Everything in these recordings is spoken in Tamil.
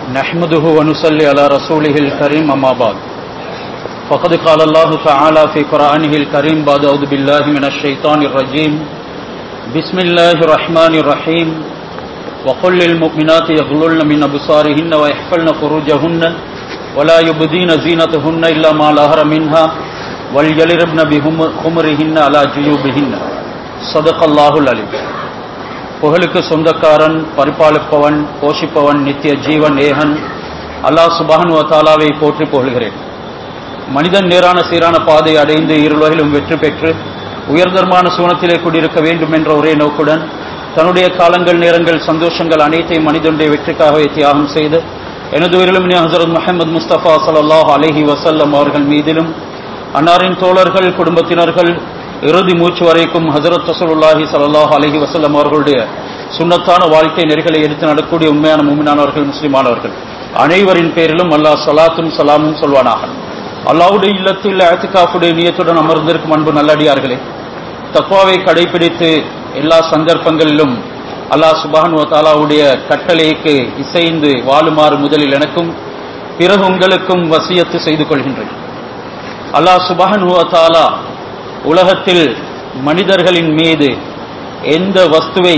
نحمده ونصلي على رسوله الكريم أما بعد فقد قال الله تعالى في قرآنه الكريم بعد أعوذ بالله من الشيطان الرجيم بسم الله الرحمن الرحيم وقل للمؤمنات يغللن من أبصارهن ويحفلن فروجهن ولا يبدين زينتهن إلا ما ظهر منها وليضربن بخمرهن على جيوبهن صدق الله العليم புகழுக்கு சொந்தக்காரன் பரிபாலிப்பவன் போஷிப்பவன் நித்திய ஜீவன் ஏகன் அல்லாஹ் சுபஹன் தாலாவை போற்றி புகழ்கிறேன் மனிதன் நேரான சீரான பாதை அடைந்து இருவகையிலும் வெற்றி பெற்று உயர்தரமான சூனத்திலே குடியிருக்க வேண்டும் என்ற ஒரே நோக்குடன் தன்னுடைய காலங்கள் நேரங்கள் சந்தோஷங்கள் அனைத்தையும் மனிதனுடைய வெற்றிக்காகவே தியாகம் செய்து எனது உயிரிலும் ஹசரத் முஹம்மது முஸ்தபா சல்லாஹ் அலஹி வசல்லம் அவர்கள் மீதிலும் அன்னாரின் தோழர்கள் குடும்பத்தினர்கள் இறுதி மூச்சு வரைக்கும் ஹசரத் ரசூலுல்லாஹி ஸல்லல்லாஹு அலைஹி வஸல்லம் அவர்களுடைய சுன்னத்தான வாழ்க்கை நெறிகளை எடுத்து நடக்கூடிய உண்மையான முமினானவர்கள் முஸ்லிமானவர்கள் அனைவரின் பேரிலும் அல்லாஹ் சலாத்தும் சலாமும் சொல்வானாக அல்லாஹ்வுடைய இல்லத்தில் ஆத்திகாஃபுடைய நியத்துடன் அமர்ந்திருக்கும் அன்பு நல்லடியார்களே தக்வாவை கடைபிடித்து எல்லா சந்தர்ப்பங்களிலும் அல்லாஹ் சுபான் தாலாவுடைய கட்டளைக்கு இசைந்து வாழுமாறு முதலில் எனக்கும் பிறகு உங்களுக்கும் வசியத்து செய்து கொள்கின்றேன் அல்லாஹ் சுபஹன் தாலா உலகத்தில் மனிதர்களின் மீது எந்த வஸ்துவை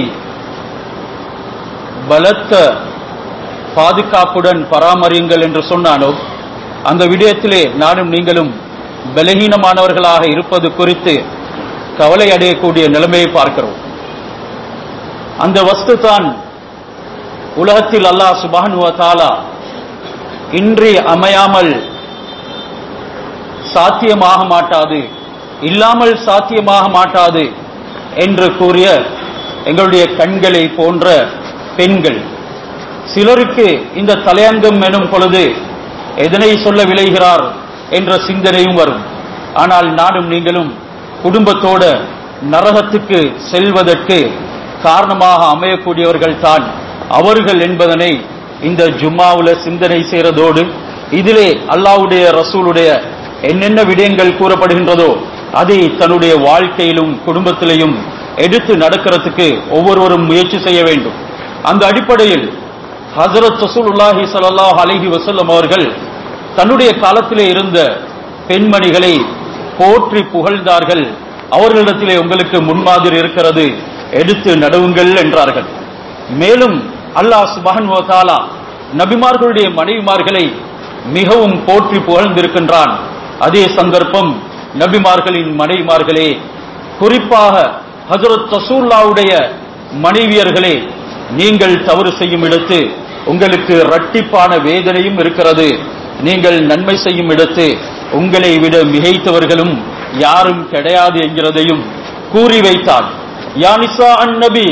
பலத்த பாதுகாப்புடன் பராமரியுங்கள் என்று சொன்னானோ அந்த விடயத்திலே நானும் நீங்களும் பலகீனமானவர்களாக இருப்பது குறித்து கவலை அடையக்கூடிய நிலைமையை பார்க்கிறோம் அந்த வஸ்து தான் உலகத்தில் அல்லாஹ் சுபானுவ தாலா இன்றி அமையாமல் சாத்தியமாக மாட்டாது இல்லாமல் சாத்தியமாக மாட்டாது என்று கூறிய எங்களுடைய கண்களை போன்ற பெண்கள் சிலருக்கு இந்த தலையங்கம் எனும் பொழுது எதனை சொல்ல விளைகிறார் என்ற சிந்தனையும் வரும் ஆனால் நானும் நீங்களும் குடும்பத்தோட நரகத்துக்கு செல்வதற்கு காரணமாக அமையக்கூடியவர்கள் தான் அவர்கள் என்பதனை இந்த ஜும்மாவுல சிந்தனை செய்யறதோடு இதிலே அல்லாவுடைய ரசூலுடைய என்னென்ன விடயங்கள் கூறப்படுகின்றதோ அதை தன்னுடைய வாழ்க்கையிலும் குடும்பத்திலையும் எடுத்து நடக்கிறதுக்கு ஒவ்வொருவரும் முயற்சி செய்ய வேண்டும் அந்த அடிப்படையில் ஹசரத் ரசூலுல்லாஹி சல்லாஹ் அலஹி வசல்லம் அவர்கள் தன்னுடைய காலத்திலே இருந்த பெண்மணிகளை போற்றி புகழ்ந்தார்கள் அவர்களிடத்திலே உங்களுக்கு முன்மாதிரி இருக்கிறது எடுத்து நடவுங்கள் என்றார்கள் மேலும் அல்லாஹ் சுபஹன் தாலா நபிமார்களுடைய மனைவிமார்களை மிகவும் போற்றி புகழ்ந்திருக்கின்றான் அதே சந்தர்ப்பம் நபிமார்களின் மனைவிமார்களே குறிப்பாக ஹசரத் ரசூல்லாவுடைய மனைவியர்களே நீங்கள் தவறு செய்யும் இடத்து உங்களுக்கு ரட்டிப்பான வேதனையும் இருக்கிறது நீங்கள் நன்மை செய்யும் இடத்து உங்களை விட மிகைத்தவர்களும் யாரும் கிடையாது என்கிறதையும் கூறி வைத்தார் யானிசா அந்நபி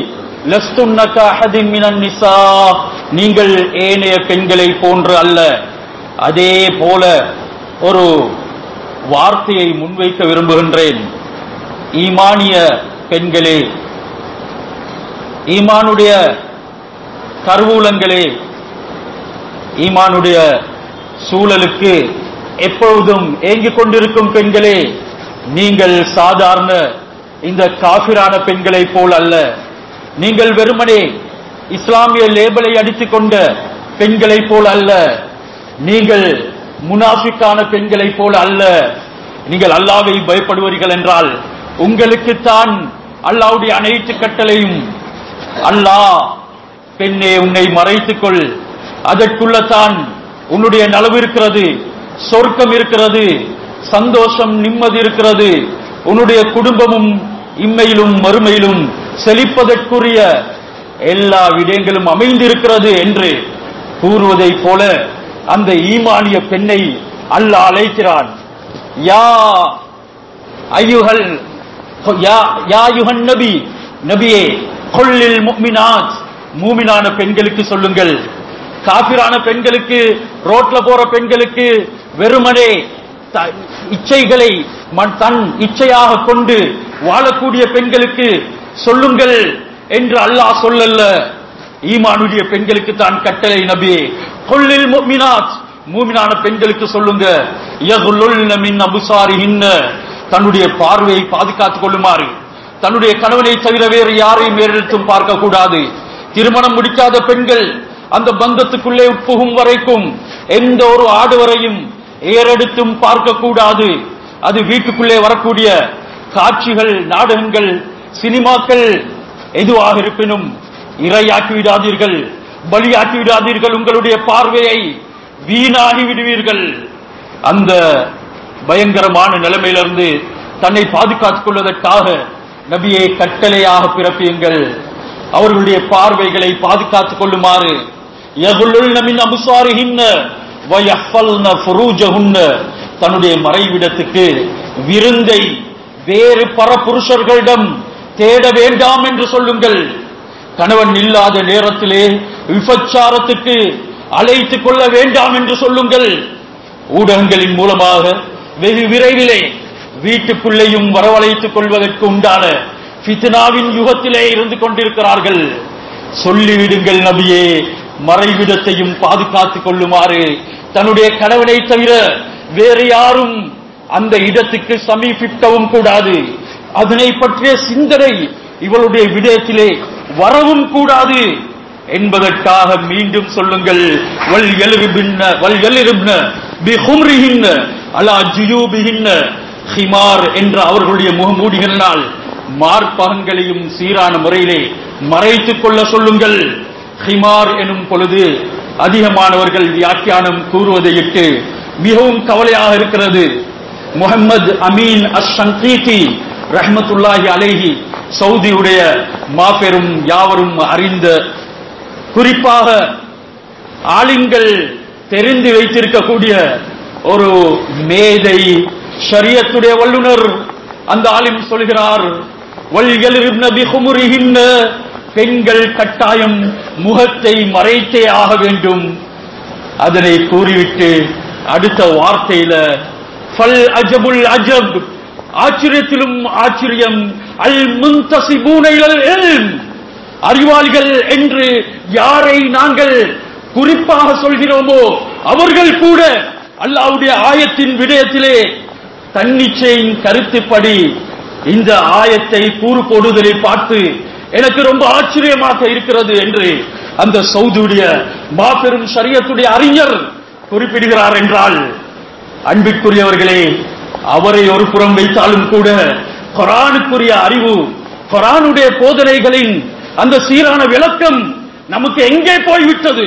நிசா நீங்கள் ஏனைய பெண்களை போன்று அல்ல அதே போல ஒரு வார்த்தையை முன்வைக்க விரும்புகின்றேன் ஈமானிய பெண்களே ஈமானுடைய கருவூலங்களே ஈமானுடைய சூழலுக்கு எப்பொழுதும் ஏங்கிக் கொண்டிருக்கும் பெண்களே நீங்கள் சாதாரண இந்த காபிரான பெண்களை போல் அல்ல நீங்கள் வெறுமனே இஸ்லாமிய லேபலை அடித்துக் கொண்ட பெண்களை போல் அல்ல நீங்கள் முனாஃபிக்கான பெண்களை போல அல்ல நீங்கள் அல்லாவை பயப்படுவீர்கள் என்றால் உங்களுக்குத்தான் அல்லாவுடைய அனைத்து கட்டளையும் அல்லாஹ் பெண்ணே உன்னை மறைத்துக்கொள் அதற்குள்ளதான் உன்னுடைய நலவு இருக்கிறது சொர்க்கம் இருக்கிறது சந்தோஷம் நிம்மதி இருக்கிறது உன்னுடைய குடும்பமும் இம்மையிலும் மறுமையிலும் செழிப்பதற்குரிய எல்லா விடயங்களும் அமைந்திருக்கிறது என்று கூறுவதைப் போல அந்த ஈமானிய பெண்ணை அல்ல அழைக்கிறான் யா ஐயுகள் யா யுகன் நபி நபியே கொள்ளில் முக்மினாத் மூமினான பெண்களுக்கு சொல்லுங்கள் காபிரான பெண்களுக்கு ரோட்ல போற பெண்களுக்கு வெறுமனே இச்சைகளை தன் இச்சையாக கொண்டு வாழக்கூடிய பெண்களுக்கு சொல்லுங்கள் என்று அல்லாஹ் சொல்லல்ல ஈமானுடைய பெண்களுக்கு தான் கட்டளை நபி கொள்ளில் முக்மினாத் மூமினான பெண்களுக்கு சொல்லுங்க மின் அபுசாரிஹின்ன தன்னுடைய பார்வையை பாதுகாத்துக் கொள்ளுமாறு தன்னுடைய கணவனை தவிர வேறு யாரையும் மேலெடுத்தும் பார்க்க கூடாது திருமணம் முடிக்காத பெண்கள் அந்த பந்தத்துக்குள்ளே உட்புகும் வரைக்கும் எந்த ஒரு ஆடுவரையும் ஏறெடுத்தும் பார்க்க கூடாது அது வீட்டுக்குள்ளே வரக்கூடிய காட்சிகள் நாடகங்கள் சினிமாக்கள் எதுவாக இருப்பினும் இரையாக்கி விடாதீர்கள் பலியாக்கி விடாதீர்கள் உங்களுடைய பார்வையை வீணாகி விடுவீர்கள் அந்த பயங்கரமான நிலைமையிலிருந்து தன்னை பாதுகாத்துக் கொள்வதற்காக நபியை கட்டளையாக பிறப்பியுங்கள் அவர்களுடைய பார்வைகளை பாதுகாத்துக் கொள்ளுமாறு யகுலுல்ன மின் அபுசாரிஹின்ன வயஃபல்ன ஃபுரூஜஹுன்ன தன்னுடைய மறைவிடத்துக்கு விருந்தை வேறு பரபுருஷர்களிடம் தேட வேண்டாம் என்று சொல்லுங்கள் கணவன் இல்லாத நேரத்திலே விபச்சாரத்துக்கு அழைத்துக் கொள்ள வேண்டாம் என்று சொல்லுங்கள் ஊடகங்களின் மூலமாக வெகு விரைவிலே வீட்டுக்குள்ளேயும் வரவழைத்துக் கொள்வதற்கு உண்டான ஃபித்னாவின் யுகத்திலே இருந்து கொண்டிருக்கிறார்கள் சொல்லிவிடுங்கள் நபியே மறைவிடத்தையும் பாதுகாத்துக் கொள்ளுமாறு தன்னுடைய கணவனை தவிர வேறு யாரும் அந்த இடத்துக்கு சமீபிக்கவும் கூடாது அதனை பற்றிய சிந்தனை இவளுடைய விடயத்திலே வரவும் கூடாது என்பதற்காக மீண்டும் சொல்லுங்கள் வல் எலிருபின்ன வல் எலிருப்ன பி ஹும்ரிஹின்ன அலா ஜுயூபிஹின்ன ஹிமார் என்ற அவர்களுடைய முகமூடிகளினால் மார்பகங்களையும் சீரான முறையிலே மறைத்துக் கொள்ள சொல்லுங்கள் ஹிமார் எனும் பொழுது அதிகமானவர்கள் வியாக்கியானம் கூறுவதையிட்டு மிகவும் கவலையாக இருக்கிறது முகமது அமீன் அஷ் ஷங்கீதி ரஹ்மத்துல்லாஹி அலைஹி சவுதியுடைய மாபெரும் யாவரும் அறிந்த குறிப்பாக ஆலிம்கள் தெரிந்து வைத்திருக்கக்கூடிய ஒரு மேதை ஷரியத்துடைய வல்லுனர் அந்த ஆலிம் சொல்கிறார் வல்யலிருப்ன பிஹுமுரிஹின்ன பெண்கள் கட்டாயம் முகத்தை மறைத்தே ஆக வேண்டும் அதனை கூறிவிட்டு அடுத்த வார்த்தையில ஃபல் அஜபுல் அஜப் ஆச்சரியத்திலும் ஆச்சரியம் அல் முன்தசிபூன இலல் இல்ம் அறிவாளிகள் என்று யாரை நாங்கள் குறிப்பாக சொல்கிறோமோ அவர்கள் கூட அல்லாவுடைய ஆயத்தின் விடயத்திலே தன்னிச்சையின் கருத்துப்படி இந்த ஆயத்தை கூறு போடுதலை பார்த்து எனக்கு ரொம்ப ஆச்சரியமாக இருக்கிறது என்று அந்த சவுதியுடைய மாபெரும் ஷரியத்துடைய அறிஞர் குறிப்பிடுகிறார் என்றால் அன்பிற்குரியவர்களே அவரை ஒரு புறம் வைத்தாலும் கூட குரானுக்குரிய அறிவு குரானுடைய போதனைகளின் அந்த சீரான விளக்கம் நமக்கு எங்கே போய்விட்டது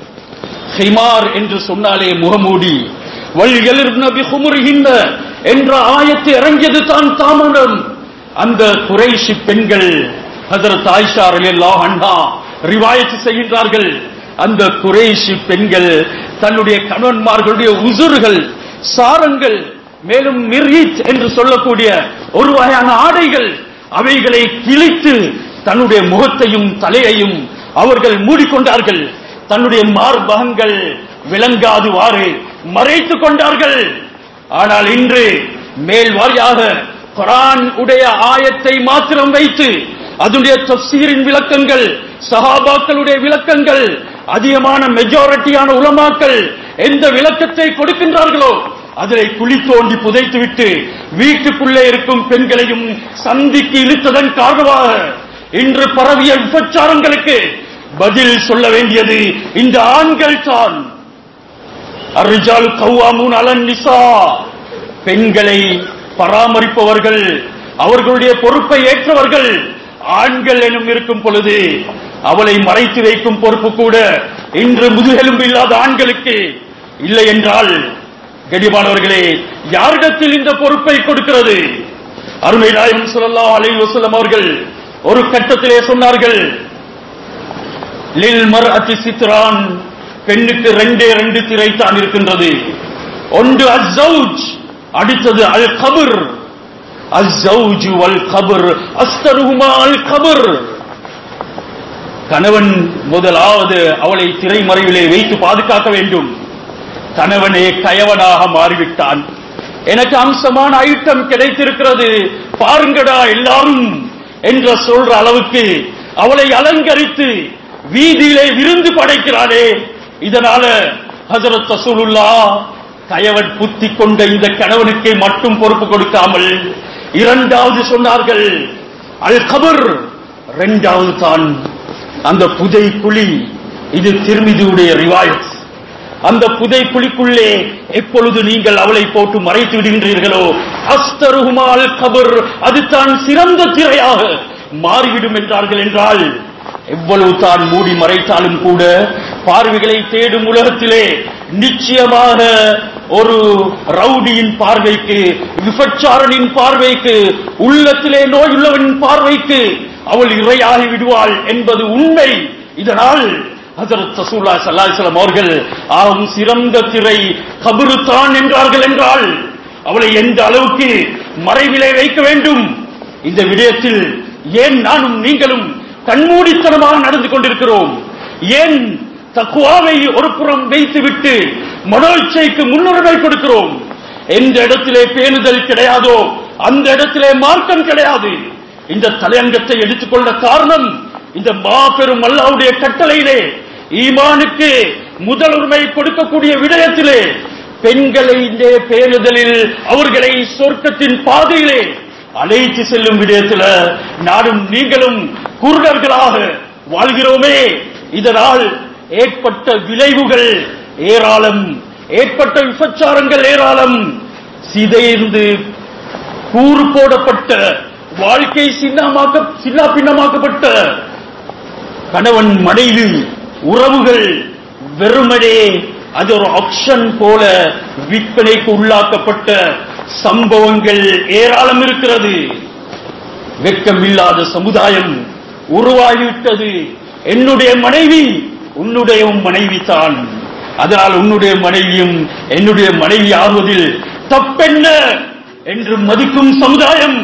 ஹிமார் என்று சொன்னாலே முகமூடி வல் எலிர்ன பிஹுமுருகின்ற என்ற ஆயத்து இறங்கியது தான் தாமதம் அந்த குறைஷி பெண்கள் ஹஜரத் ஆயிஷா ரலியல்லாஹு அன்ஹா ரிவாயத்து செய்கின்றார்கள் அந்த குறைஷி பெண்கள் தன்னுடைய கணவன்மார்களுடைய உசுறுகள் சாரங்கள் மேலும் மிர்ஹித் என்று சொல்லக்கூடிய ஒரு வகையான ஆடைகள் அவைகளை கிழித்து தன்னுடைய முகத்தையும் தலையையும் அவர்கள் மூடிக்கொண்டார்கள் தன்னுடைய மார்பகங்கள் விளங்காதுவாறு மறைத்துக் கொண்டார்கள் ஆனால் இன்று மேல் வாரியாக குரான் உடைய ஆயத்தை மாத்திரம் வைத்து அதனுடைய தப்சீரின் விளக்கங்கள் சஹாபாக்களுடைய விளக்கங்கள் அதிகமான மெஜாரிட்டியான உலமாக்கள் எந்த விளக்கத்தை கொடுக்கின்றார்களோ அதனை குழி தோண்டி புதைத்துவிட்டு வீட்டுக்குள்ளே இருக்கும் பெண்களையும் சந்திக்கு இழுத்ததன் காரணமாக இன்று பரவிய விபச்சாரங்களுக்கு பதில் சொல்ல வேண்டியது இந்த ஆண்கள் தான் அர்ரிஜால் கௌவாமூன் அலன் நிசா பெண்களை பராமரிப்பவர்கள் அவர்களுடைய பொறுப்பை ஏற்றவர்கள் ஆண்கள் எனும் இருக்கும் பொழுது அவளை மறைத்து வைக்கும் பொறுப்பு கூட இன்று முதுகெலும்பு இல்லாத ஆண்களுக்கு இல்லை என்றால் கடிமானவர்களே யாரிடத்தில் இந்த பொறுப்பை கொடுக்கிறது அருமை நாயகம் சொல்லலாம் அலை வசலம் அவர்கள் ஒரு கட்டத்திலே சொன்னார்கள் லில் மர் அத்தி சித்ரான் பெண்ணுக்கு ரெண்டே ரெண்டு திரைத்தான் இருக்கின்றது ஒன்று அஸ்ஸௌஜ் அடுத்தது அல் கபர் அஸ்ஸௌஜ் வல் கபர் அஸ்தருஹுமா அல் கபர் கணவன் முதலாவது அவளை திரைமறைவிலே வைத்து பாதுகாக்க வேண்டும் கணவனே கயவனாக மாறிவிட்டான் எனக்கு அம்சமான ஐட்டம் கிடைத்திருக்கிறது பாருங்கடா எல்லாரும் என்ற சொல்ற அளவுக்கு அவளை அலங்கரித்து வீதியிலே விருந்து படைக்கிறானே இதனால ஹசரத் ரசூலுல்லா கயவன் புத்தி கொண்ட இந்த கணவனுக்கு மட்டும் பொறுப்பு கொடுக்காமல் இரண்டாவது சொன்னார்கள் அல் கபர் இரண்டாவது தான் அந்த புதை குழி இது திருமிதியுடைய ரிவாயத் அந்த புதை குழிக்குள்ளே எப்பொழுது நீங்கள் அவளை போட்டு மறைத்து விடுகின்றீர்களோ அஸ்தருகுமால் கபர் அது தான் சிறந்த திரையாக மாறிவிடும் என்றார்கள் என்றால் எவ்வளவு தான் மூடி மறைத்தாலும் கூட பார்வைகளை தேடும் உலகத்திலே நிச்சயமாக ஒரு ரவுடியின் பார்வைக்கு விபச்சாரனின் பார்வைக்கு உள்ளத்திலே நோயுள்ளவனின் பார்வைக்கு அவள் இரையாகி விடுவாள் என்பது உண்மை இதனால் ஹசரத் ரசூல்லா ஸல்லல்லாஹு அவர்கள் ஆகும் சிறந்த திரை கபரு தான் என்றார்கள் என்றால் அவளை எந்த அளவுக்கு மறைவிலே வைக்க வேண்டும் இந்த விடயத்தில் ஏன் நானும் நீங்களும் கண்மூடித்தனமாக நடந்து கொண்டிருக்கிறோம் ஏன் தக்குவாவை ஒரு புறம் வைத்துவிட்டு மனோச்சைக்கு முன்னுரிமை கொடுக்கிறோம் எந்த இடத்திலே பேணுதல் கிடையாதோ அந்த இடத்திலே மார்க்கம் கிடையாது இந்த தலையங்கத்தை எடுத்துக்கொள்ள காரணம் இந்த மாபெரும் அல்லாவுடைய கட்டளையிலே ஈமானுக்கு முதலுரிமை கொடுக்கக்கூடிய விடயத்திலே பெண்களை இந்த பேணுதலில் அவர்களை சொர்க்கத்தின் பாதையிலே அழைத்து செல்லும் விடயத்தில் நானும் நீங்களும் குருடர்களாக வாழ்கிறோமே இதனால் ஏற்பட்ட விளைவுகள் ஏராளம் ஏற்பட்ட விபச்சாரங்கள் ஏராளம் சிதைந்து கூறு போடப்பட்ட வாழ்க்கை சின்னமாக்க சின்ன பின்னமாக்கப்பட்ட கணவன் மனைவி உறவுகள் வெறுமனே அது ஒரு ஆப்ஷன் போல விற்பனைக்கு உள்ளாக்கப்பட்ட சம்பவங்கள் ஏராளம் இருக்கிறது வெட்கமில்லாத சமுதாயம் உருவாகிவிட்டது என்னுடைய மனைவி உன்னுடைய மனைவி தான் அதனால் உன்னுடைய மனைவியும் என்னுடைய மனைவி ஆகுவதில் தப்பென்ன என்று மதிக்கும் சமுதாயம்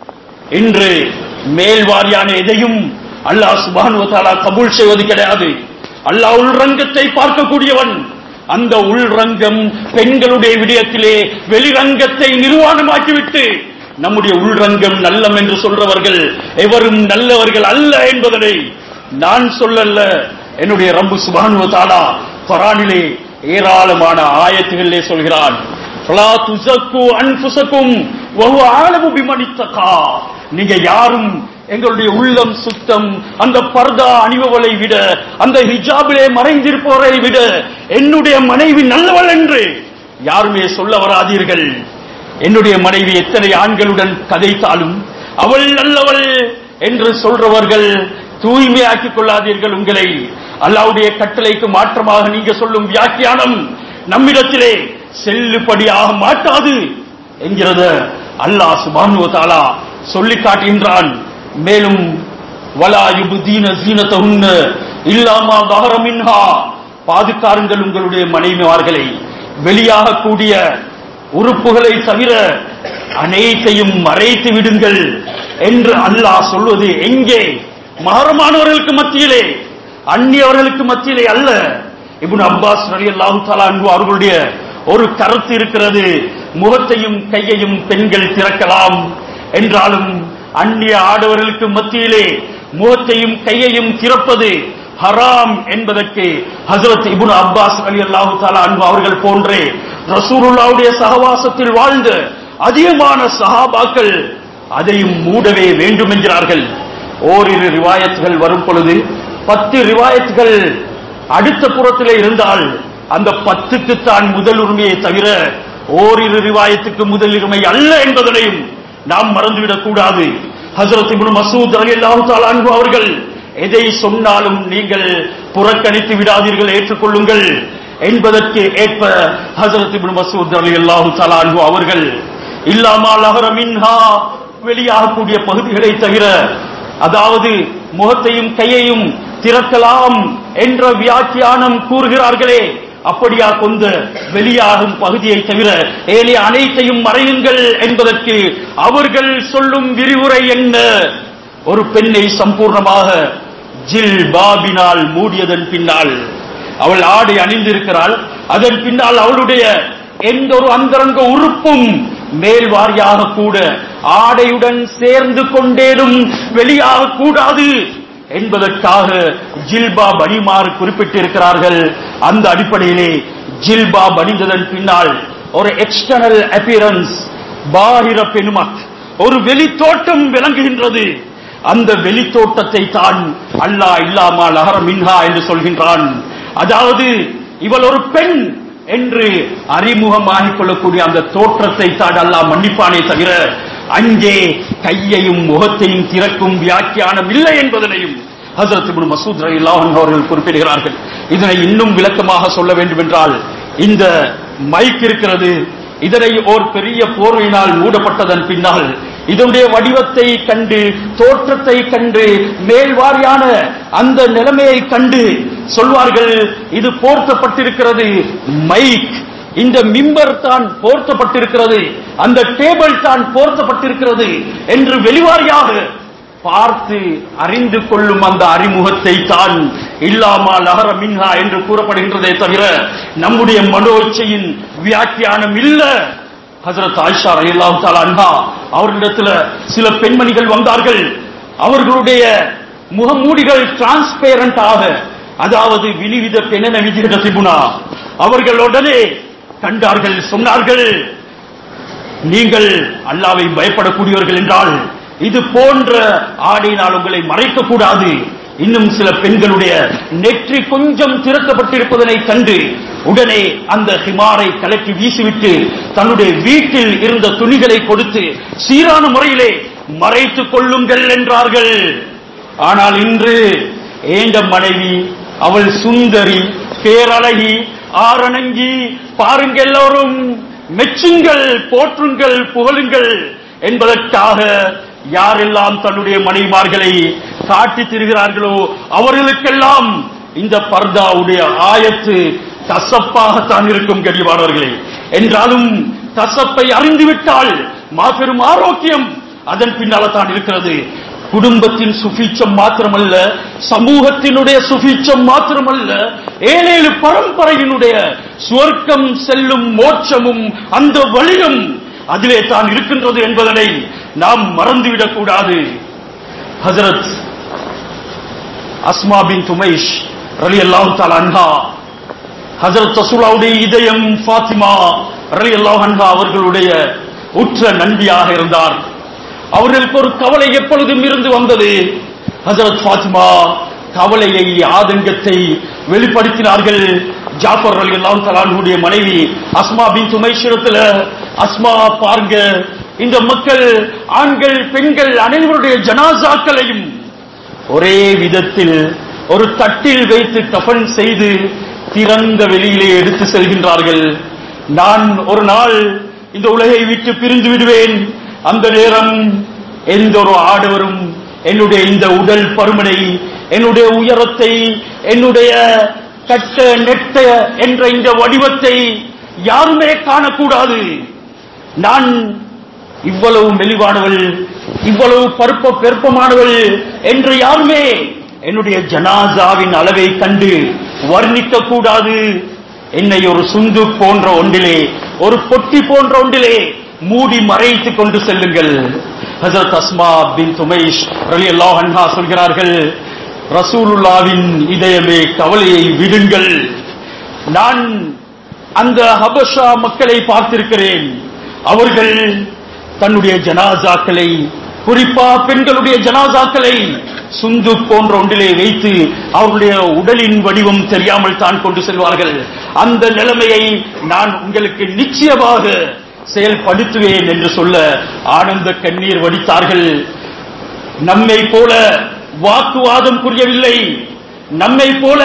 இன்று மேல்வாரியான எதையும் அல்லாஹ் சுபானு தாலா கபூல் செய்வது கிடையாது அல்லாஹ் உள்ரங்கத்தை பார்க்கக்கூடியவன் அந்த உள்ரங்கம் பெண்களுடைய விடயத்திலே வெளிரங்கத்தை நிர்வாணமாக்கிவிட்டு நம்முடைய உள்ரங்கம் நல்லம் என்று சொல்றவர்கள் எவரும் நல்லவர்கள் அல்ல என்பதனை நான் சொல்லல்ல என்னுடைய ரப்பு சுபானு தாலா குரானிலே ஏராளமான ஆயத்துகளிலே சொல்கிறான் ஃபலா துஸக்கு அன்ஃபுஸக்கும் வஹுவ ஆலமு பிமன் இத்தகா நீங்க யாரும் எங்களுடைய உள்ளம் சுத்தம் அந்த பர்தா அணிபவளை விட அந்த ஹிஜாபிலே மறைந்திருப்பவரை விட என்னுடைய மனைவி நல்லவள் என்று யாருமே சொல்ல வராதீர்கள் என்னுடைய மனைவி எத்தனை ஆண்களுடன் கதைத்தாலும் அவள் நல்லவள் என்று சொல்றவர்கள் தூய்மையாக்கிக் கொள்ளாதீர்கள் உங்களை அல்லாவுடைய கட்டளைக்கு மாற்றமாக நீங்க சொல்லும் வியாக்கியானம் நம்மிடத்திலே செல்லுபடியாக மாட்டாது என்கிறத அல்லாஹ் சுபானு தாலா சொல்லி காட்டுகின்றான் மேலும் வலா யுபுதீன ஜீனத்தகுன்ன இல்லாமா தஹரமின்ஹா பாதுகாருங்கள் உங்களுடைய மனைவிமார்களை வெளியாக கூடிய உறுப்புகளை தவிர அனைத்தையும் மறைத்து விடுங்கள் என்று அல்லாஹ் சொல்வது எங்கே மாறமானவர்களுக்கு மத்தியிலே அந்நியவர்களுக்கு மத்தியிலே அல்ல இப்னு அப்பாஸ் ரலியல்லாஹு தஆலா அன்ஹு அவர்களுடைய ஒரு கருத்து இருக்கிறது முகத்தையும் கையையும் பெண்கள் திறக்கலாம் என்றாலும் அந்நிய ஆடவர்களுக்கு மத்தியிலே முகத்தையும் கையையும் திறப்பது ஹராம் என்பதற்கு ஹசரத் இப்னு அப்பாஸ் ரலியல்லாஹு தஆலா அன்ஹு அவர்கள் போன்றே ரசூலுல்லாஹ்வுடைய சகவாசத்தில் வாழ்ந்த அதிகமான சஹாபாக்கள் அதையும் மூடவே வேண்டும் என்கிறார்கள் ஓரிரு ரிவாயத்துகள் வரும் பொழுது பத்து ரிவாயத்துகள் அடுத்த புறத்திலே இருந்தால் அந்த பத்துக்கு தான் முதல் உரிமையை தவிர ஓரிரு ரிவாயத்துக்கு முதல் உரிமை அல்ல என்பதனையும் நாம் மறந்துவிடக் கூடாது ஹசரத் இப்னு மசூத் ரலியல்லாஹு தஆலா அன்ஹு அவர்கள் எதை சொன்னாலும் நீங்கள் புறக்கணித்து விடாதீர்கள் ஏற்றுக்கொள்ளுங்கள் என்பதற்கு ஏற்ப ஹசரத் இப்னு மசூத் ரலியல்லாஹு தஆலா அன்ஹு அவர்கள் இல்லாமா லஹர மின்ஹா வெளியாகக்கூடிய பகுதிகளை தவிர அதாவது முகத்தையும் கையையும் திறக்கலாம் என்ற வியாக்கியானம் கூறுகிறார்களே அப்படியா கொண்ட வெளியாகும் பகுதியை தவிர ஏனைய அனைத்தையும் மறையுங்கள் என்பதற்கு அவர்கள் சொல்லும் விரிவுரை என்ன ஒரு பெண்ணை சம்பூர்ணமாக ஜில் பாபினால் மூடியதன் பின்னால் அவள் ஆடை அணிந்திருக்கிறாள் அதன் பின்னால் அவளுடைய எந்த ஒரு அந்தரங்க உறுப்பும் மேல் வாரியாக கூட ஆடையுடன் சேர்ந்து கொண்டேனும் வெளியாக கூடாது என்பதற்காக ஜில்பா பணிமாறு குறிப்பிட்டிருக்கிறார்கள் அந்த அடிப்படையிலே ஜில்பா பணிந்ததன் பின்னால் ஒரு எக்ஸ்டர்னல் அப்பியரன்ஸ் பாහිர பெணுமத் ஒரு வெளி தோட்டம் விளங்குகின்றது அந்த வெளித்தோட்டத்தை தான் அல்லாஹ் இல்லாமல் அகர மின்ஹா என்று சொல்கின்றான் அதாவது இவள் ஒரு பெண் என்று அறிமுகமாகிக் கொள்ளக்கூடிய அந்த தோற்றத்தை தான் அல்லாஹ் மன்னிப்பானே தவிர அங்கே கையையும் முகத்தையும் திறக்கும் வியாக்கியானம் இல்லை என்பதனையும் ஹசரத் இப்னு மசூத் ரலியல்லாஹு அன்ஹு அவர்கள் குறிப்பிடுகிறார்கள் இதனை இன்னும் விளக்கமாக சொல்ல வேண்டும் என்றால் இந்த மைக் இருக்கிறது இதனை ஓர் பெரிய போர்வையினால் மூடப்பட்டதன் பின்னால் இதனுடைய வடிவத்தை கண்டு தோற்றத்தை கண்டு மேல்வாரியான அந்த நிலைமையை கண்டு சொல்வார்கள் இது போர்த்தப்பட்டிருக்கிறது மைக் இந்த மிம்பர் தான் போர்த்தப்பட்டிருக்கிறது அந்த டேபிள் தான் போர்த்தப்பட்டிருக்கிறது என்று வெளிவாரியாக பார்த்து அறிந்து கொள்ளும் அந்த அறிமுகத்தை தான் இல்லாமல் அகர மின்ஹா என்று கூறப்படுகின்றதே தவிர நம்முடைய மனோச்சையின் வியாக்கியானம் இல்ல ஹசரத் ஆயிஷா ரலியல்லாஹு தஆலா அன்ஹா அவர்களிடத்துல சில பெண்மணிகள் வந்தார்கள் அவர்களுடைய முகமூடிகள் டிரான்ஸ்பேரண்ட் ஆக அதாவது வினிவித பெண்ணென விதிகிற திபுனா அவர்கள் உடனே கண்டார்கள் சொன்னார்கள் நீங்கள் அல்லாவை பயப்படக்கூடியவர்கள் என்றால் இது போன்ற ஆடையினால் உங்களை மறைக்க கூடாது இன்னும் சில பெண்களுடைய நெற்றி கொஞ்சம் திறக்கப்பட்டிருப்பதனை கண்டு உடனே அந்த ஹிமாரை கலக்கி வீசிவிட்டு தன்னுடைய வீட்டில் இருந்த துணிகளை கொடுத்து சீரான முறையிலே மறைத்துக் கொள்ளுங்கள் என்றார்கள் ஆனால் இன்று ஏண்ட மனைவி அவள் சுந்தரி பேரழகி ஆரணங்கி பாருங்க எல்லோரும் மெச்சுங்கள் போற்றுங்கள் புகழுங்கள் என்பதற்காக யாரெல்லாம் தன்னுடைய மனைவிமார்களை காட்டி திரிகிறார்களோ அவர்களுக்கெல்லாம் இந்த பர்தாவுடைய ஆயத்து கசப்பாகத்தான் இருக்கும் கடிவானவர்களே என்றாலும் கசப்பை அறிந்துவிட்டால் மாபெரும் ஆரோக்கியம் அதன் பின்னால தான் இருக்கிறது குடும்பத்தின் சுபீச்சம் மாத்திரமல்ல சமூகத்தினுடைய சுபீச்சம் மாத்திரமல்ல ஏழேழு பரம்பரையினுடைய சுவர்க்கம் செல்லும் மோட்சமும் அந்த வழியும் அதிலே தான் இருக்கின்றது என்பதனை நாம் மறந்துவிடக் கூடாது ஹசரத் அஸ்மா பின் துமைஷ் ரலி அல்லாஹு தாலா அன்ஹா ஹசரத் ரசூலாவுடைய இதயம் ஃபாத்திமா ரலி அல்லாஹ் அன்ஹா அவர்களுடைய உற்ற நன்றியாக இருந்தார் அவர்களுக்கு ஒரு கவலை எப்பொழுதும் இருந்து வந்தது ஹசரத் ஃபாத்திமா கவலையை ஆதங்கத்தை வெளிப்படுத்தினார்கள் ஜாஃபர் அலி அல்லாம் தலானுடைய மனைவி அஸ்மா பின் சுமைஷிடத்துல அஸ்மா பாருங்க இந்த மக்கள் ஆண்கள் பெண்கள் அனைவருடைய ஜனாசாக்களையும் ஒரே விதத்தில் ஒரு தட்டில் வைத்து கஃன் செய்து திறந்த வெளியிலே எடுத்து செல்கின்றார்கள் நான் ஒரு நாள் இந்த உலகை விட்டு பிரிந்து விடுவேன் அந்த நேரம் எந்த ஒரு ஆடவரும் என்னுடைய இந்த உடல் பருமனை என்னுடைய உயரத்தை என்னுடைய கட்ட நெட்ட என்ற இந்த வடிவத்தை யாருமே காணக்கூடாது நான் இவ்வளவு மெலிவானவள் இவ்வளவு பருப்ப பெருப்பமானவள் என்று யாருமே என்னுடைய ஜனாசாவின் அளவை கண்டு வர்ணிக்க கூடாது என்னை ஒரு சுந்து போன்ற ஒன்றிலே ஒரு பொட்டி போன்ற ஒன்றிலே மூடி மறைத்துக் கொண்டு செல்லுங்கள் ஹசரத் அஸ்மா பின் துமைஷ் ரலி அல்லாஹ் அன்ஹா சொல்கிறார்கள் ரசூலுல்லாவின் இதயமே கவலையை விடுங்கள் நான் அந்த ஹபஷா மக்களை பார்த்திருக்கிறேன் அவர்கள் தன்னுடைய ஜனாசாக்களை குறிப்பா பெண்களுடைய ஜனாசாக்களை சுந்து போன்ற ஒன்றிலே வைத்து அவர்களுடைய உடலின் வடிவம் தெரியாமல் தான் கொண்டு செல்வார்கள் அந்த நிலைமையை நான் உங்களுக்கு நிச்சயமாக செயல்படுத்துவேன் என்று சொல்ல ஆனந்த கண்ணீர் வடித்தார்கள் நம்மை போல வாக்குவாதம் புரியவில்லை நம்மை போல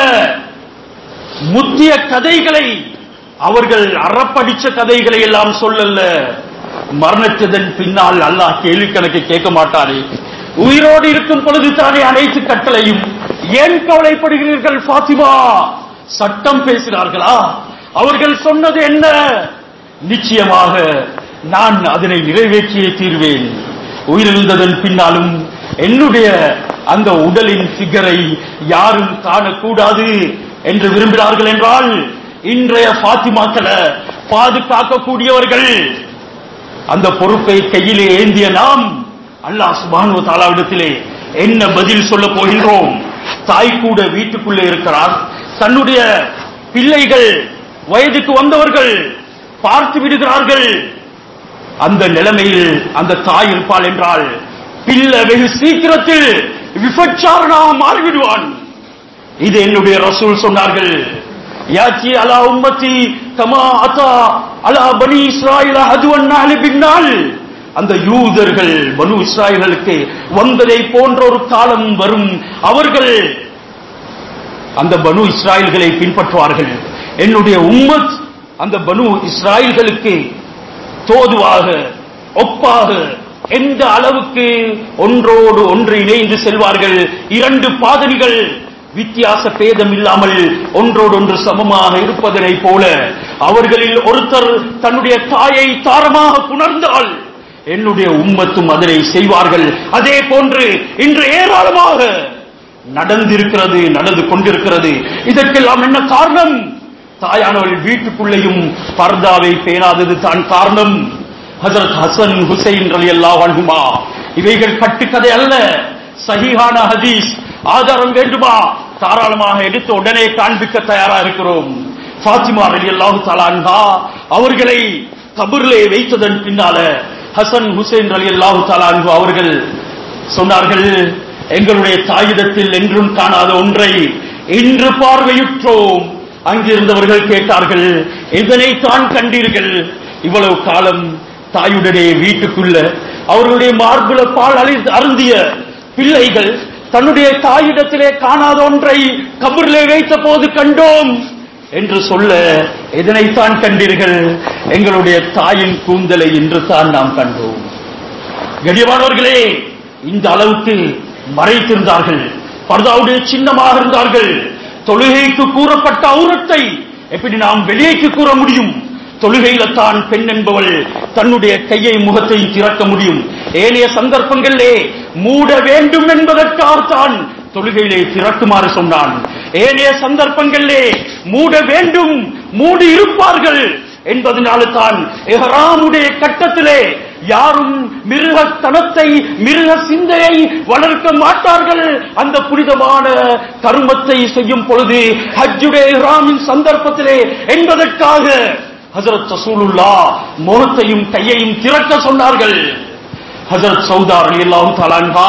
முத்திய கதைகளை அவர்கள் அறப்படிச்ச கதைகளை எல்லாம் சொல்லல மரணத்ததன் பின்னால் அல்லாஹ் கேள்வி கணக்கு கேட்க மாட்டாரே உயிரோடு இருக்கும் பொழுது தானே அனைத்து கட்டளையும் ஏன் கவலைப்படுகிறீர்கள் ஃபாத்திமா சட்டம் பேசினார்களா அவர்கள் சொன்னது என்ன நிச்சயமாக நான் அதனை நிறைவேற்றியே தீர்வேன் உயிரிழந்ததன் பின்னாலும் என்னுடைய அந்த உடலின் ஃபிகரை யாரும் காணக்கூடாது என்று விரும்பினார்கள் என்றால் இன்றைய பாத்திமாக்களை பாதுகாக்கக்கூடியவர்கள் அந்த பொறுப்பை கையிலே ஏந்திய நாம் அல்லாஹ் சுபானு தாலாவிடத்திலே என்ன பதில் சொல்ல போகின்றோம் தாய் கூட வீட்டுக்குள்ளே இருக்கிறார் தன்னுடைய பிள்ளைகள் வயதுக்கு வந்தவர்கள் பார்த்து விடுகிறார்கள் அந்த நிலைமையில் அந்த தாய் இருப்பாள் என்றால் பிள்ளை வெகு சீக்கிரத்தில் விபச்சாரனாக மாறிவிடுவான் இது என்னுடைய ரசூல் சொன்னார்கள் யாச்சி அலா உம்மத்தி கமா அத்தா அலா பனி இஸ்ராயில் அதுவன் நாளை பின்னால் அந்த யூதர்கள் பனு இஸ்ராயல்களுக்கு வந்ததை போன்ற ஒரு காலம் வரும் அவர்கள் அந்த பனு இஸ்ராயல்களை பின்பற்றுவார்கள் என்னுடைய உம்மத் அந்த பனு இஸ்ராயல்களுக்கு தோதுவாக ஒப்பாக எந்த அளவுக்கு ஒன்றோடு ஒன்று இணைந்து செல்வார்கள் இரண்டு பாதணிகள் வித்தியாச பேதம் இல்லாமல் ஒன்றோடு ஒன்று சமமாக இருப்பதனை போல அவர்களில் ஒருத்தர் தன்னுடைய தாயை தாரமாக புணர்ந்தால் என்னுடைய உம்மத்தும் அதனை செய்வார்கள் அதே போன்று இன்று ஏராளமாக நடந்திருக்கிறது நடந்து கொண்டிருக்கிறது இதற்கெல்லாம் என்ன காரணம் தாயானவள் வீட்டுக்குள்ளேயும் பர்தாவை பேணாதது தான் காரணம் ஹசரத் ஹசன் ஹுசைன் ரலி அல்லா வாழ்குமா இவைகள் கட்டுக்கதை அல்ல சஹீஹான ஹதீஸ் ஆதாரம் வேண்டுமா தாராளமாக எடுத்து உடனே காண்பிக்க தயாரா இருக்கிறோம் ஃபாத்திமா ரலி அல்லாஹு தலான்ஹா அவர்களை கபூர்லே வைத்ததன் பின்னால ஹசன் ஹுசைன் ரலி அல்லாஹு தலான்ஹு அவர்கள் சொன்னார்கள் எங்களுடைய தாயுதத்தில் என்றும் காணாத ஒன்றை இன்று பார்வையுற்றோம் அங்கிருந்தவர்கள் கேட்டார்கள் இதனை தான் கண்டீர்கள் இவ்வளவு காலம் தாயுடனே வீட்டுக்குள்ள அவர்களுடைய மார்புல பால் அழி அருந்திய பிள்ளைகள் தன்னுடைய தாயிடத்திலே காணாத ஒன்றை கபூரிலே வைத்த போது கண்டோம் என்று சொல்ல எதனைத்தான் கண்டீர்கள் எங்களுடைய தாயின் கூந்தலை இன்று தான் நாம் கண்டோம் கடியமானவர்களே இந்த அளவுக்கு மறைத்திருந்தார்கள் பர்தாவுடைய சின்னமாக இருந்தார்கள் தொழுகைக்கு கூறப்பட்ட அவுரத்தை எப்படி நாம் வெளியேக்கு கூற முடியும் தொழுகையில தான் பெண் என்பவள் தன்னுடைய கையை முகத்தை திறக்க முடியும் ஏனைய சந்தர்ப்பங்களிலே மூட வேண்டும் என்பதற்காகத்தான் தொழுகையிலே திறக்குமாறு சொன்னான் ஏனைய சந்தர்ப்பங்களிலே மூட வேண்டும் மூடி இருப்பார்கள் என்பதனால தான் எஹராமுடைய கட்டத்திலே யாரும் மிருகத்தனத்தை மிருக சிந்தையை வளர்க்க மாட்டார்கள் அந்த புனிதமான கருமத்தை செய்யும் பொழுது ஹஜ்ஜுடைய இஹ்ராமின் சந்தர்ப்பத்திலே என்பதற்காக ஹசரத் ரசூலுல்லா முகத்தையும் கையையும் திறக்க சொன்னார்கள் ஹசரத் சௌதார் அலி அல்லாஹு தலான்ஹா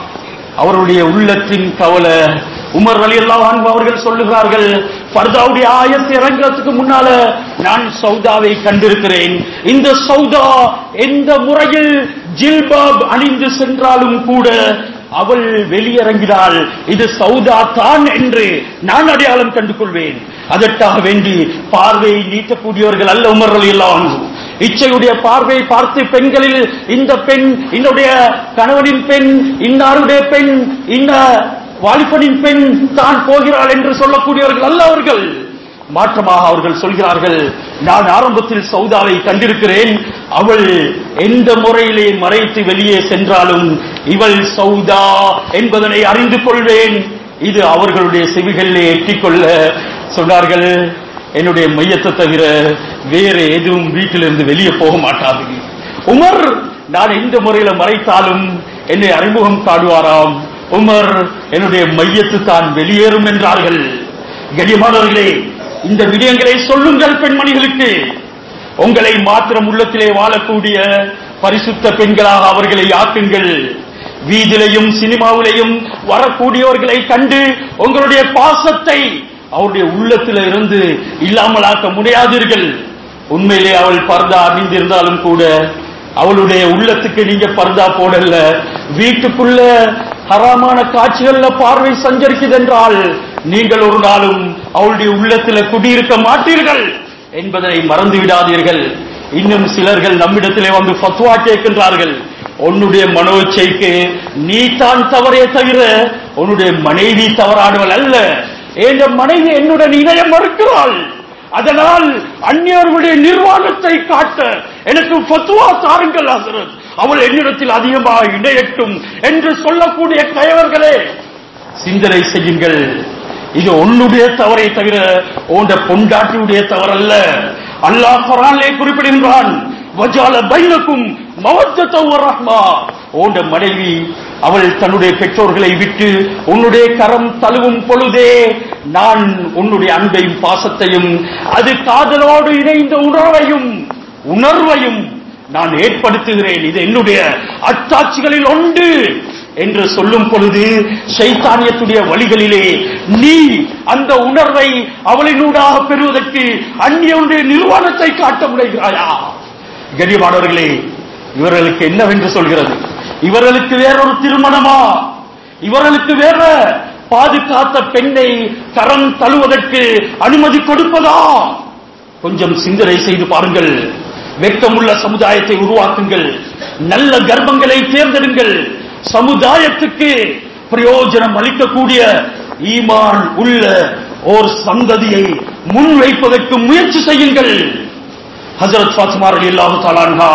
அவருடைய உள்ளத்தின் கவலை உமர் அலி அல்லாஹ் அவர்கள் சொல்லுகிறார்கள் பர்தாவுடைய ஆயத்தை இறங்குறதுக்கு முன்னால நான் சௌதாவை கண்டிருக்கிறேன் இந்த சௌதா எந்த முறையில் ஜில்பாப் அணிந்து சென்றாலும் கூட அவள் வெளியிறங்கினாள் இது சௌதா தான் என்று நான் அடையாளம் கண்டு கொள்வேன் அதற்காக வேண்டி பார்வையை நீட்டக்கூடியவர்கள் அல்ல உமர் அலி அல்லாஹ் இச்சையுடைய பார்வை பார்த்து பெண்களில் இந்த பெண் என்னுடைய கணவனின் பெண் இன்னாருடைய பெண் இந்த வாலிபனின் பெண் தான் போகிறாள் என்று சொல்லக்கூடியவர்கள் அல்ல அவர்கள் மாற்றமாக அவர்கள் சொல்கிறார்கள் நான் ஆரம்பத்தில் சௌதாவை கண்டிருக்கிறேன் அவள் எந்த முறையிலே மறைத்து வெளியே சென்றாலும் இவள் சௌதா என்பதனை அறிந்து கொள்வேன் இது அவர்களுடைய செவிகளிலே எட்டிக்கொள்ள சொன்னார்கள் என்னுடைய மையத்தை தவிர வேற எதுவும் வீட்டிலிருந்து வெளியே போக மாட்டாது உமர் நான் எந்த முறையில மறைத்தாலும் என்னை அறிமுகம் காடுவாராம் உமர் என்னுடைய மையத்து தான் வெளியேறும் என்றார்கள் கடிமானவர்களே இந்த விடயங்களை சொல்லுங்கள் பெண்மணிகளுக்கு உங்களை மாத்திரம் உள்ளத்திலே வாழக்கூடிய பரிசுத்த பெண்களாக அவர்களை ஆக்குங்கள் வீதிலையும் சினிமாவிலையும் வரக்கூடியவர்களை கண்டு உங்களுடைய பாசத்தை அவருடைய உள்ளத்தில இருந்து இல்லாமலாக்க முடியாதீர்கள் உண்மையிலே அவள் பர்தா அணிந்திருந்தாலும் கூட அவளுடைய உள்ளத்துக்கு நீங்க பர்தா போடல வீட்டுக்குள்ள ஹராமான காட்சிகள்ல பார்வை சஞ்சரிக்குது என்றால் நீங்கள் ஒரு நாளும் அவளுடைய உள்ளத்துல குடியிருக்க மாட்டீர்கள் என்பதை மறந்து விடாதீர்கள் இன்னும் சிலர்கள் நம்மிடத்திலே வந்து ஃபத்வா கேட்கின்றார்கள் உன்னுடைய மனோச்சைக்கு நீ தான் தவறே தவிர உன்னுடைய மனைவி தவறானவள் அல்ல என் மனைவி என்னுடன் இணைய மறுக்கிறாள் அதனால் அந்நியர்களுடைய நிர்வாணத்தை காட்ட எனக்கு ஃபத்வா தாருங்கள் ஹசரத் அவள் என்னிடத்தில் அதிகமாக இணையட்டும் என்று சொல்லக்கூடிய கயவர்களே சிந்தனை செய்யுங்கள் இது உன்னுடைய தவறை தவிர உண்ட பொண்டாட்டியுடைய தவறல்ல அல்லாஹ் குரானிலே குறிப்பிடுகின்றான் வஜால பைனக்கும் மவத்தத்த ரஹ்மா ஓண்ட மனைவி அவள் தன்னுடைய பெற்றோர்களை விட்டு உன்னுடைய கரம் தழுவும் பொழுதே நான் உன்னுடைய அன்பையும் பாசத்தையும் அது காதலோடு இணைந்த உணர்வையும் உணர்வையும் நான் ஏற்படுத்துகிறேன் இது என்னுடைய அத்தாட்சிகளில் ஒன்று என்று சொல்லும் பொழுது சைத்தானியத்துடைய வழிகளிலே நீ அந்த உணர்வை அவளினூடாக பெறுவதற்கு அந்நிய ஒன்றிய நிறுவனத்தை காட்ட முனைகிறாயா கண்ணியமானவர்களே இவர்களுக்கு என்னவென்று சொல்கிறது இவர்களுக்கு வேறொரு திருமணமா இவர்களுக்கு வேற பாதுகாத்த பெண்ணை கரம் தழுவதற்கு அனுமதி கொடுப்பதா கொஞ்சம் சிந்தனை செய்து பாருங்கள் வெட்கமுள்ள சமுதாயத்தை உருவாக்குங்கள் நல்ல கர்ப்பங்களை தேர்ந்தெடுங்கள் சமுதாயத்துக்கு பிரயோஜனம் அளிக்கக்கூடிய ஈமான் உள்ள ஓர் சந்ததியை முன்வைப்பதற்கு முயற்சி செய்யுங்கள் ஹசரத் ஃபாத்திமா ரலியல்லாஹு தஆலா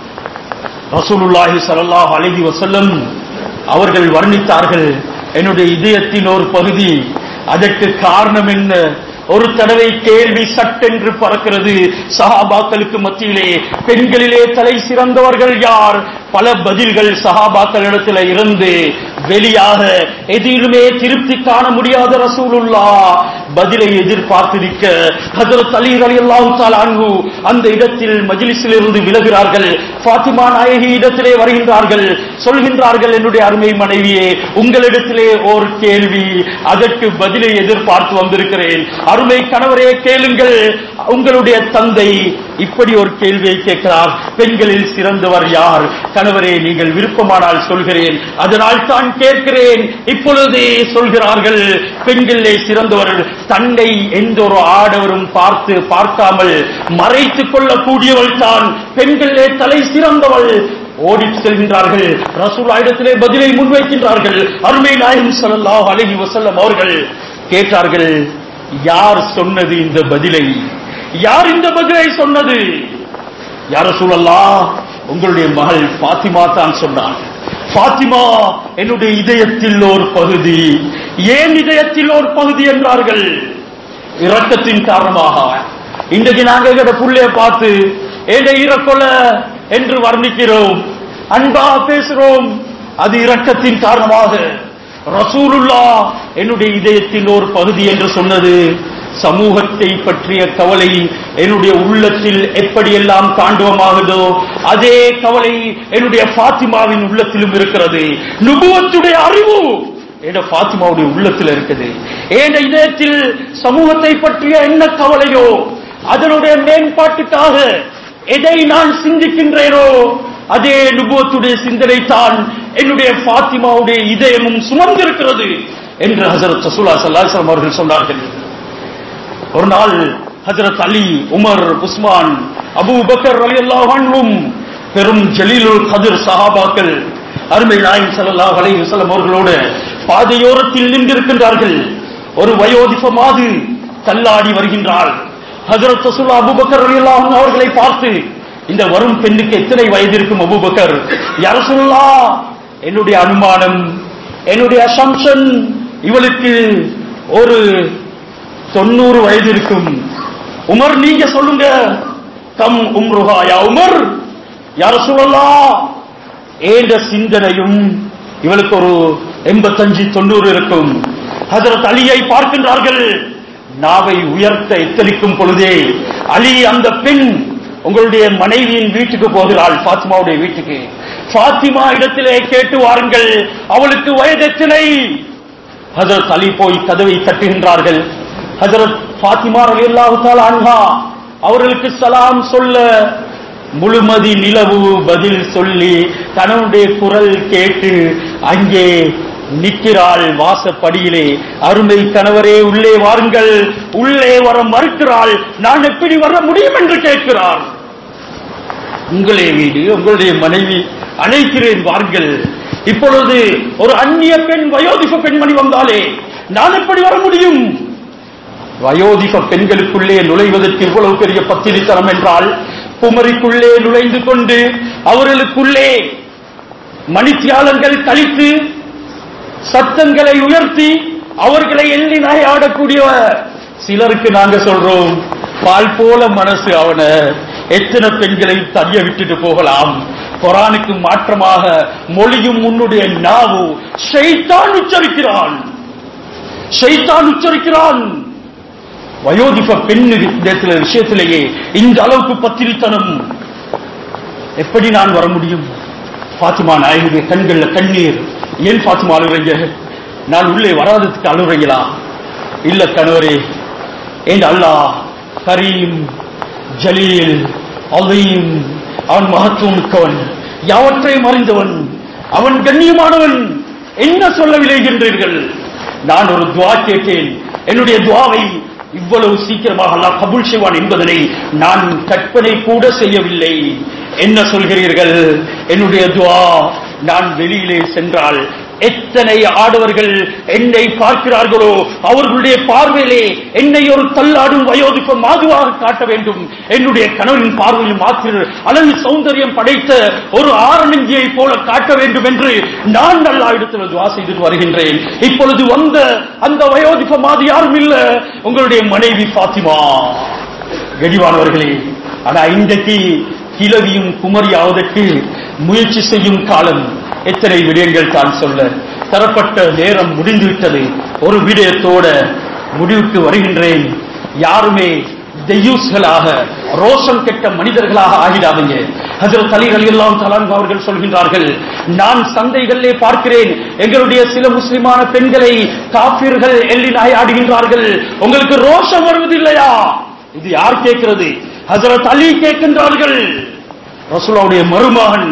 ரசூலுல்லாஹி ஸல்லல்லாஹு அலைஹி வஸல்லம் அவர்கள் வர்ணித்தார்கள் என்னுடைய இதயத்தின் ஒரு பகுதி அதற்கு காரணம் என்ன ஒரு தடவை கேள்வி சட்டென்று பறக்கிறது சஹாபாக்களுக்கு மத்தியிலே பெண்களிலே தலை சிறந்தவர்கள் யார் பல பதில்கள் சஹாபாக்களிடத்தில் இருந்து வெளியாக எதிலுமே திருப்தி காண முடியாத ரசூலுல்லா பதிலை எதிர்பார்த்திருக்க ஹஜரத் அலி ரலியல்லாஹு தஆலா அன்ஹு அந்த இடத்தில் மஜ்லிஸில் இருந்து விலகிறார்கள் ஃபாத்திமா நாயகி இடத்திலே வருகின்றார்கள் சொல்கின்றார்கள் என்னுடைய அருமை மனைவியே உங்களிடத்திலே ஒரு கேள்வி அதற்கு பதிலை எதிர்பார்த்து வந்திருக்கிறேன் அருமை கணவரே கேளுங்கள் உங்களுடைய தந்தை இப்படி ஒரு கேள்வியை கேட்கிறார் பெண்களில் சிறந்தவர் யார் கணவரே நீங்கள் விருப்பமானால் சொல்கிறேன் அதனால் தான் கேட்கிறேன் இப்பொழுதே சொல்கிறார்கள் பெண்களிலே சிறந்தவர் தன்னை எந்த ஒரு ஆடவரும் பார்த்து பார்க்காமல் மறைத்துக் கொள்ளக்கூடியவள் தான் பெண்களிலே தலை சிறந்தவள் ஓடி செல்கின்றார்கள் ரசூலாயிடத்திலே பதிலை முன்வைக்கின்றார்கள் அருமை நாயகம் ஸல்லல்லாஹு அலைஹி வஸல்லம் அவர்கள் கேட்டார்கள் யார் சொன்னது இந்த பதிலை யார் இந்த பதிலை சொன்னது யார சூழல்லா உங்களுடைய மகள் பாத்திமா தான் சொன்னான் பாத்திமா என்னுடைய இதயத்தில் ஒரு பகுதி ஏன் இதயத்தில் ஒரு பகுதி என்றார்கள் இரக்கத்தின் காரணமாக இன்றைக்கு நாங்க எங்கட புள்ளைய பார்த்து ஏண்ட ஈரக்கொல என்று வர்ணிக்கிறோம் அன்பாக பேசுறோம் அது இரக்கத்தின் காரணமாக ரசூலுல்லா என்னுடைய இதயத்தின் ஒரு பகுதி என்று சொன்னது சமூகத்தை பற்றிய கவலை என்னுடைய உள்ளத்தில் எப்படியெல்லாம் தாண்டவமாகுதோ அதே கவலை என்னுடைய பாத்திமாவின் உள்ளத்திலும் இருக்கிறது நுபுவத்துடைய அறிவு என் பாத்திமாவுடைய உள்ளத்தில் இருக்குது என் இதயத்தில் சமூகத்தை பற்றிய என்ன கவலையோ அதனுடைய மேம்பாட்டுக்காக எதை நான் சிந்திக்கின்றேனோ அதே நுபுவத்துடைய சிந்தனை தான் என்னுடைய பாத்திமாவுடைய இதயமும் சுமந்திருக்கிறது என்று ஹசரத் ரசூலா சல்லாஹம் அவர்கள் சொன்னார்கள் ஒரு நாள் ஹஜரத் Ali Umar Usman Abu Bakr Ali அல்லாஹும் பெரும் ஜலீலுல் கதிர் சஹாபாக்கள் அருமை நாயம் ஸல்லல்லாஹு அலைஹி வஸல்லம் அவர்களோடு பாதையோரத்தில் நின்றிருக்கின்றார்கள் ஒரு வயோதிபமாது தள்ளாடி வருகின்றாள் ஹஜரத் ரசூல் அபூபக்கர் ரலியல்லாஹு அன்ஹு அவர்களை பார்த்து இந்த வரும் பெண்ணுக்கு எத்தனை வயது இருக்கும் அபூபக்கர் யா ரசூலுல்லாஹ் என்னுடைய அனுமானம் என்னுடைய அசம்ஷன் இவளுக்கு ஒரு தொண்ணூறு வயது இருக்கும் உமர் நீங்க சொல்லுங்க கம் உம்ருஹா யா உமர் யார சொல்லலாம் ஏண்ட சிந்தனையும் இவளுக்கு ஒரு எண்பத்தஞ்சு தொண்ணூறு இருக்கும் ஹசரத் அலியை பார்க்கின்றார்கள் நாவை உயர்த்த எத்தனிக்கும் பொழுதே அலி அந்த பெண் உங்களுடைய மனைவியின் வீட்டுக்கு போகிறாள் பாத்திமாவுடைய வீட்டுக்கு பாத்திமா இடத்திலே கேட்டு வாருங்கள் அவளுக்கு வயது எத்தனை ஹசரத் அலி போய் கதவை தட்டுகின்றார்கள் ஹஜரத் ஃபாத்திமா ரலியல்லாஹு தஆலா அன்ஹா அவர்களுக்கு சலாம் சொல்ல முழுமதி நிலவு பதில் சொல்லி கணவனுடைய குரல் கேட்டு அங்கே நிற்கிறாள் வாசப்படியிலே அருமை கணவரே உள்ளே வாருங்கள் உள்ளே வர மறுக்கிறாள் நான் எப்படி வர முடியும் என்று கேட்கிறார் உங்களே வீடு உங்களுடைய மனைவி அழைக்கிறேன் வாருங்கள் இப்பொழுது ஒரு அந்நிய பெண் வயோதிப பெண்மணி வந்தாலே நான் எப்படி வர முடியும் வயோதிப பெண்களுக்குள்ளே நுழைவதற்கு இவ்வளவு பெரிய பத்திரித்தனம் என்றால் குமரிக்குள்ளே நுழைந்து கொண்டு அவர்களுக்குள்ளே மணித்தியாளர்கள் கழித்து சத்தங்களை உயர்த்தி அவர்களை எள்ளி நகையாடக்கூடிய சிலருக்கு நாங்க சொல்றோம் பால் போல மனசு அவன எத்தனை பெண்களை தனிய விட்டுட்டு போகலாம் குரானுக்கு மாற்றமாக மொழியும் உன்னுடைய நாவு ஷைத்தான் உச்சரிக்கிறான் ஷைத்தான் உச்சரிக்கிறான் வயோதிப பெண் இடத்துல விஷயத்திலேயே இந்த அளவுக்கு பத்திரித்தனம் எப்படி நான் வர முடியும் பாத்திமா நாயகுடைய கண்கள்ல கண்ணீர் ஏன் பாத்திமா அழுகுறீங்க நான் உள்ளே வராததுக்கு அழுகுறீங்களா இல்ல கணவரே ஏன் அல்லாஹ் கரீம் ஜலீல் அலீம் அவன் மகத்துவம் மிக்கவன் யாவற்றையும் அறிந்தவன் அவன் கண்ணியமானவன் என்ன சொல்ல விளைகின்றீர்கள் நான் ஒரு துவா கேட்டேன் என்னுடைய துவாவை இவ்வளவு சீக்கிரமாக அல்லாஹ் கபூல் செய்வான் என்பதனை நான் கற்பனை கூட செய்யவில்லை என்ன சொல்கிறீர்கள் என்னுடைய துவா நான் வெளியிலே சென்றால் எத்தனை ஆடவர்கள் என்னை பார்க்கிறார்களோ அவர்களுடைய பார்வையிலே என்னை ஒரு தள்ளாடும் வயோதிப்ப மாதுவாக காட்ட வேண்டும் என்னுடைய கணவனின் பார்வையில் மாத்திர அழகு சௌந்தரியம் படைத்த ஒரு ஆரணஞ்சியை போல காட்ட வேண்டும் என்று நான் நல்லா இடத்தில் துவா செய்துட்டு வருகின்றேன் இப்பொழுது வந்த அந்த வயோதிப்ப மாது யாரும் இல்ல உங்களுடைய மனைவி பாத்திமா கடிவானவர்களே ஆனா இன்றைக்கு கிழவியும் குமரியாவதற்கு முயற்சி செய்யும் காலம் எத்தனை விடயங்கள் தான் சொல்ல தரப்பட்ட நேரம் முடிந்துவிட்டது ஒரு விடயத்தோட முடிவுக்கு வருகின்றேன் யாருமே தெய்யூஸ்களாக ரோஷம் கெட்ட மனிதர்களாக ஆகிடாதீங்க ஹஜரத் அலி ரலியல்லாஹு தஆலா அவர்கள் சொல்கின்றார்கள் நான் சந்தைகளிலே பார்க்கிறேன் எங்களுடைய சில முஸ்லிமான பெண்களை காபிர்கள் எள்ளி நாயாடுகின்றார்கள் உங்களுக்கு ரோஷம் வருவதில்லையா இது யார் கேட்கிறது ஹஜரத் அலி கேட்கின்றார்கள் ரசூலுடைய மருமகன்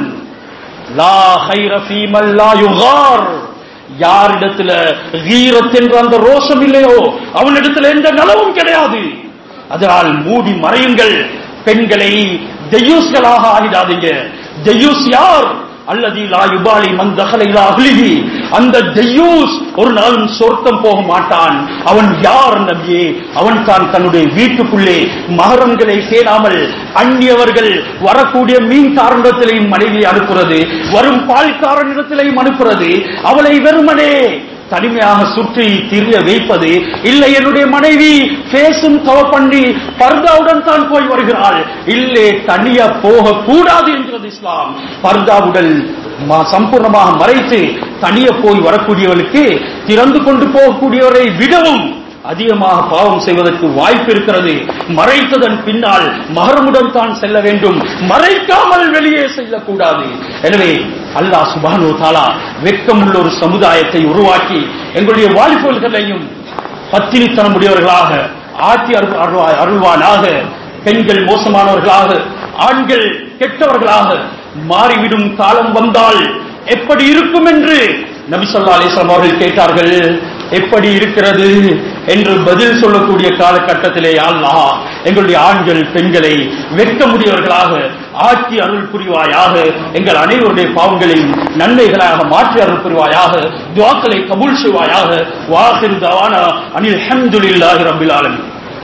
லா ஹைர ஃபீமல் லா யுகார் யாரிடத்துல கீரத் என்ற அந்த ரோஷம் இல்லையோ அவனிடத்துல எந்த நலவும் கிடையாது அதனால் மூடி மறையுங்கள் பெண்களை தெய்யூஸ்களாக ஆகிடாதீங்க தெய்யூஸ் யார் அல்லது லா யுபாலி மன் தகல இலா அஹ்லிஹி அந்த தெய்யூஸ் ஒரு நாளும் சொர்க்கம் போக மாட்டான் அவன் யார் நபியே அவன் தான் தன்னுடைய வீட்டுக்குள்ளே மகரங்களை சேராமல் அந்நியவர்கள் வரக்கூடிய மீன் காரணத்திலையும் மனைவி அனுப்புறது வரும் பால்காரனிடத்திலையும் அனுப்புறது அவளை வெறுமனே தனிமையாக சுற்றி திரிய வைப்பது இல்லை என்னுடைய மனைவி பேசும் தவ பண்ணி பர்தாவுடன் தான் போய் வருகிறாள் இல்லே தனியா போக கூடாது என்கிறது இஸ்லாம் பர்தாவுடன் ம- சம்பூர்ணமாக மறைத்து தனிய போய் வரக்கூடியவர்களுக்கு திறந்து கொண்டு போகக்கூடியவரை விடவும் அதிகமாக பாவம் செய்வதற்கு வாய்ப்பு இருக்கிறது மறைத்ததன் பின்னால் மகரமுடன் தான் செல்ல வேண்டும் மறைக்காமல் வெளியே செல்லக்கூடாது எனவே அல்லாஹ் சுபானு தாலா வெட்கமுள்ள ஒரு சமுதாயத்தை உருவாக்கி எங்களுடைய வாலிபர்களையும் பத்தினித்தனம் உடையவர்களாக ஆட்சி அருள்- அருள்வாய்- அருள்வானாக பெண்கள் மோசமானவர்களாக ஆண்கள் கெட்டவர்களாக மாறிவிடும் காலம் வந்தால் எப்படி இருக்கும் என்று நபி ஸல்லல்லாஹு அலைஹி வஸல்லம் அவர்கள் கேட்டார்கள் எப்படி இருக்கிறது என்று பதில் சொல்லக்கூடிய காலகட்டத்திலே யா அல்லாஹ் எங்களுடைய ஆண்கள் பெண்களை வெட்க முடியவர்களாக ஆட்சி அருள் புரிவாயாக எங்கள் அனைவருடைய பாவங்களையும் நன்மைகளாக மாற்றி அருள் புரிவாயாக துவாக்களை கபூல் செய்வாயாக வாசிர் தவானா அனில் ஹம்துலில்லாஹி ரப்பில் ஆலமீன்